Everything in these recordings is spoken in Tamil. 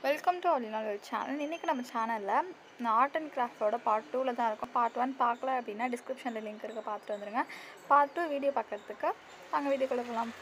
வெல்கம் டு ஆலினால் வெல் சேனல் இன்றைக்கி நம்ம சேனலில் நான் ஆர்ட் அண்ட் கிராஃப்டோட பார்ட் டூவில் தான் இருக்கும் பார்ட் ஒன் பார்க்கல அப்படின்னா டிஸ்கிரிப்ஷனில் லிங்க் இருக்குது பார்த்துட்டு வந்துருங்க பார்ட் டூ வீடியோ பார்க்குறதுக்கு அங்கே வீடியோக்குள்ளே போகலாம்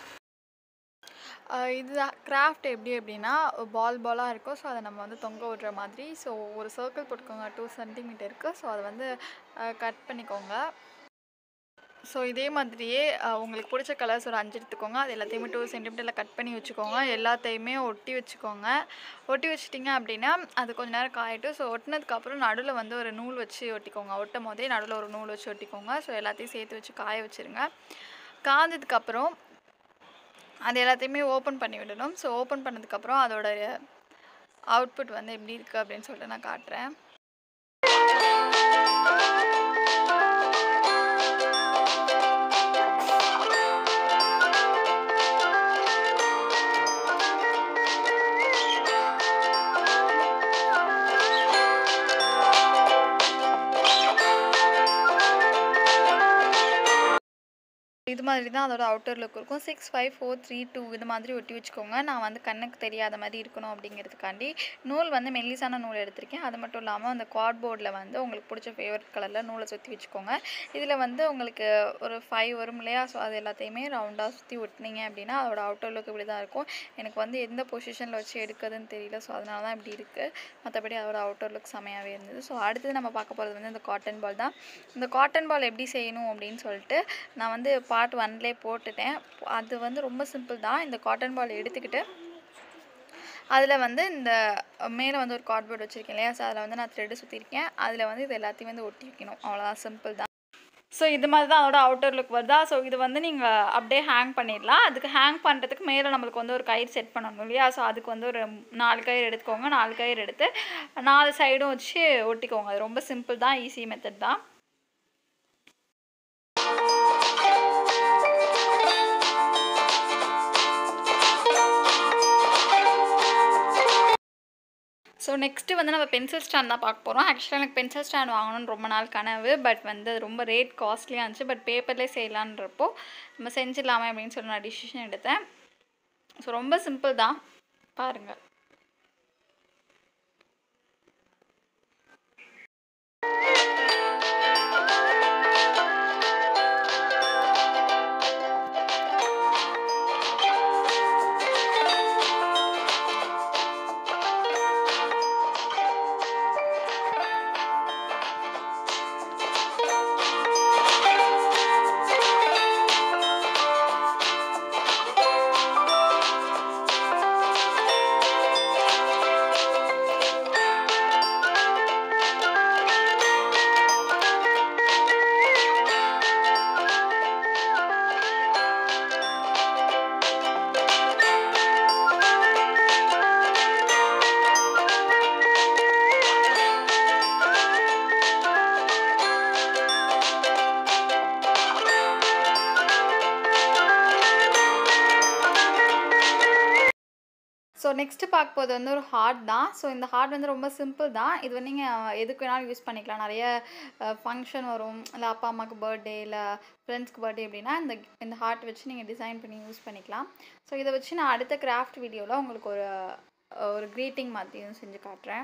இது கிராஃப்ட் எப்படி அப்படின்னா பால் பாலாக இருக்கும் ஸோ அதை நம்ம வந்து தொங்க விடுற மாதிரி ஸோ ஒரு சர்க்கிள் போட்டுக்கோங்க டூ சென்டிமீட்டருக்கு ஸோ அதை வந்து கட் பண்ணிக்கோங்க ஸோ இதே மாதிரியே அஹ், உங்களுக்கு பிடிச்ச கலர்ஸ் ஒரு அஞ்சு எடுத்துக்கோங்க அது எல்லாத்தையுமே டூ சென்டிமீட்டரில் கட் பண்ணி வச்சுக்கோங்க எல்லாத்தையுமே ஒட்டி வச்சுக்கோங்க ஒட்டி வச்சிட்டிங்க அப்படின்னா அது கொஞ்ச நேரம் காயட்டும் ஸோ ஒட்டினதுக்கப்புறம் நடுவில் வந்து ஒரு நூல் வச்சு ஒட்டிக்கோங்க ஒட்டும் போதே நடுவில் ஒரு நூல் வச்சு ஒட்டிக்கோங்க ஸோ எல்லாத்தையும் சேர்த்து வச்சு காய வச்சுருங்க காஞ்சதுக்கப்புறம் அது எல்லாத்தையுமே ஓப்பன் பண்ணி விடணும் ஸோ ஓப்பன் பண்ணதுக்கப்புறம் அதோட அவுட்புட் வந்து எப்படி இருக்குது அப்படின்னு சொல்லிட்டு நான் காட்டுறேன் இது மாதிரி தான் அதோட அவுட்டர் லுக் இருக்கும் six five four three two இது மாதிரி ஒட்டி வச்சுக்கோங்க நான் வந்து கண்ணுக்கு தெரியாத மாதிரி இருக்கணும் அப்படிங்கிறதுக்காண்டி நூல் வந்து மெல்லிசான நூல் எடுத்திருக்கேன் அது மட்டும் இல்லாமல் அந்த கார்ட்போர்டில் வந்து உங்களுக்கு பிடிச்ச ஃபேவரட் கலரில் நூலை சுற்றி வச்சுக்கோங்க இதில் வந்து உங்களுக்கு ஒரு ஃபைவ் வரும் இல்லையா ஸோ அது எல்லாத்தையுமே ரவுண்டாக சுற்றி ஒட்டினீங்க அப்படின்னா அதோட அவுட்டர் லுக் இப்படி தான் இருக்கும் எனக்கு வந்து எந்த பொசிஷனில் வச்சு எடுக்கிறதுன்னு தெரியல ஸோ அதனால தான் இப்படி இருக்குது மற்றபடி அதோட அவுட்டர் லுக் செமையாகவே இருந்தது ஸோ அடுத்தது நம்ம பார்க்க போகிறது வந்து இந்த காட்டன் பால் தான் இந்த காட்டன் பால் எப்படி செய்யணும் அப்படின்னு சொல்லிட்டு நான் வந்து பார்ட் ஒன்லேயே போட்டுட்டேன் அது வந்து ரொம்ப சிம்பிள் தான் இந்த காட்டன் பால் எடுத்துக்கிட்டு அதில் வந்து இந்த மேலே வந்து ஒரு கார்ட்போர்ட் வச்சுருக்கேன் இல்லையா ஸோ அதில் வந்து நான் த்ரெட்டு சுற்றிருக்கேன் அதில் வந்து இது எல்லாத்தையும் வந்து ஒட்டி வைக்கணும் அவ்வளோதான் சிம்பிள் தான் ஸோ இது மாதிரி தான் அதோட அவுட்டர் லுக் வருதா ஸோ இது வந்து நீங்கள் அப்படியே ஹேங் பண்ணிடலாம் அதுக்கு ஹேங் பண்ணுறதுக்கு மேலே நம்மளுக்கு வந்து ஒரு கயிறு செட் பண்ணணும் இல்லையா ஸோ அதுக்கு வந்து ஒரு நாலு கயிறு எடுத்துக்கோங்க நாலு கயிறு எடுத்து நாலு சைடும் வச்சு ஒட்டிக்கோங்க அது ரொம்ப சிம்பிள் தான் ஈஸி மெத்தட் தான் ஸோ நெக்ஸ்ட்டு வந்து நம்ம பென்சில் ஸ்டாண்ட் தான் பார்க்க போகிறோம் ஆக்சுவலாக எனக்கு பென்சில் ஸ்டாண்ட் வாங்கணும்னு ரொம்ப நாள் கனவு பட் வந்து அது ரொம்ப ரேட் காஸ்ட்லியாக இருந்துச்சு பட் பேப்பர்லேயே செய்யலான்றப்போ நம்ம செஞ்சிடலாமே அப்படின்னு சொல்லி நான் டிசிஷன் எடுத்தேன் ஸோ ரொம்ப சிம்பிள் தான் பாருங்கள் ஸோ நெக்ஸ்ட்டு பார்க்க போது வந்து ஒரு ஹார்ட் தான் ஸோ இந்த ஹார்ட் வந்து ரொம்ப சிம்பிள் தான் இது வந்து நீங்கள் எதுக்கு வேணாலும் யூஸ் பண்ணிக்கலாம் நிறைய ஃபங்க்ஷன் வரும் இல்லை அப்பா அம்மாவுக்கு பர்த்டே இல்லை ஃப்ரெண்ட்ஸ்க்கு பர்த்டே அப்படின்னா இந்த இந்த ஹார்ட் வச்சு நீங்கள் டிசைன் பண்ணி யூஸ் பண்ணிக்கலாம் ஸோ இதை வச்சு நான் அடுத்த கிராஃப்ட் வீடியோவில் உங்களுக்கு ஒரு ஒரு க்ரீட்டிங் மாதிரியும் செஞ்சு காட்டுறேன்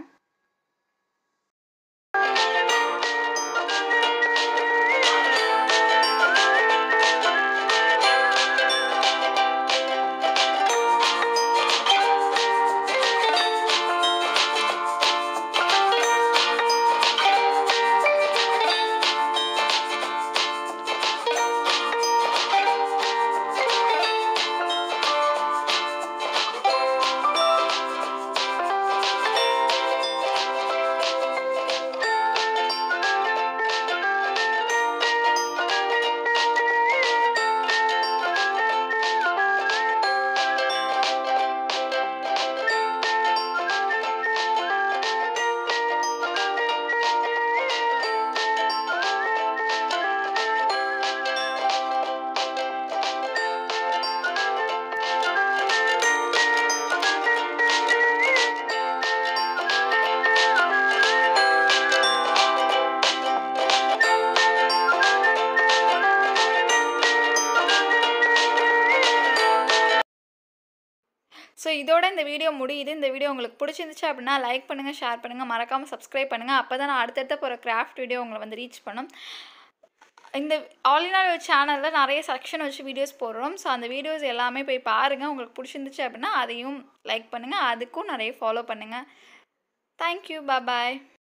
இதோட இந்த வீடியோ முடியுது இந்த வீடியோ உங்களுக்கு பிடிச்சிருந்துச்சு அப்படின்னா லைக் பண்ணுங்கள் ஷேர் பண்ணுங்கள் மறக்காமல் சப்ஸ்கிரைப் பண்ணுங்கள் அப்போ தான் நான் அடுத்தடுத்த போகிற கிராஃப்ட் வீடியோ உங்களை வந்து ரீச் பண்ணும் இந்த ஆலினால் சேனலில் நிறைய செக்ஷன் வச்சு வீடியோஸ் போடுறோம் ஸோ அந்த வீடியோஸ் எல்லாமே போய் பாருங்கள் உங்களுக்கு பிடிச்சிருந்துச்சு அப்படின்னா அதையும் லைக் பண்ணுங்கள் அதுக்கும் நிறைய ஃபாலோ பண்ணுங்கள் தேங்க்யூ பாய்